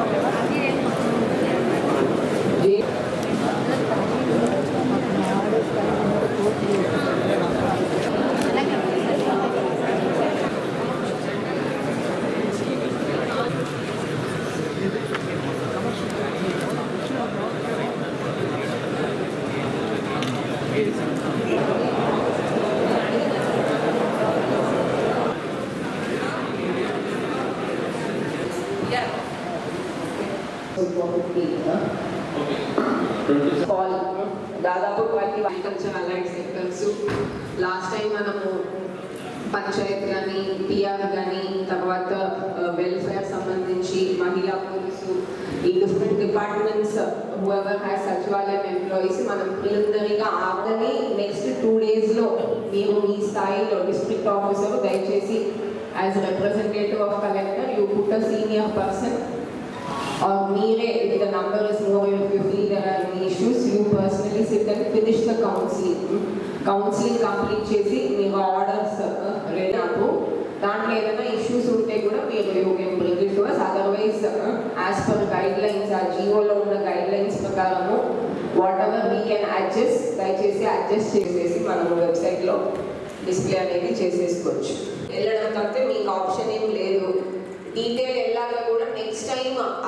Call దాదాపు twenty agriculture allied sectors last time మనము పంచాయత్ కానీ పిఆర్ కానీ తర్వాత వెల్ఫేర్ సంబంధించి మహిళా పోలీసు ఈ డిఫరెంట్ డిపార్ట్మెంట్స్ హూఎవర్ హ్యాస్ సచివాలయం ఎంప్లాయీస్ మనం ప్రిలిమినరీగా ఆల్రెడీ నెక్స్ట్ టూ డేస్లో మీరు మీ స్థాయిలో డిస్ట్రిక్ట్ ఆఫీసర్ దయచేసి as representative of collector you put a senior person or Mire, if the number is more, if you feel there are any issues, you personally sit and finish the counseling. Counselling complete చేసి మీకు orders ready నాకు దాంట్లో ఏదైనా issues ఉంటే కూడా మీరు you can bring it to us otherwise as per guidelines ఆ జియోలో ఉన్న గైడ్ లైన్స్ ప్రకారము whatever we can adjust దయచేసి అడ్జస్ట్ చేసేసి మనము వెబ్సైట్లో డిస్ప్లే అనేది చేసేసుకోవచ్చు వెళ్ళడం తప్పితే మీకు ఆప్షన్ ఏం లేదు డీటెయిల్ వెళ్ళాక కూడా నెక్స్ట్ టైం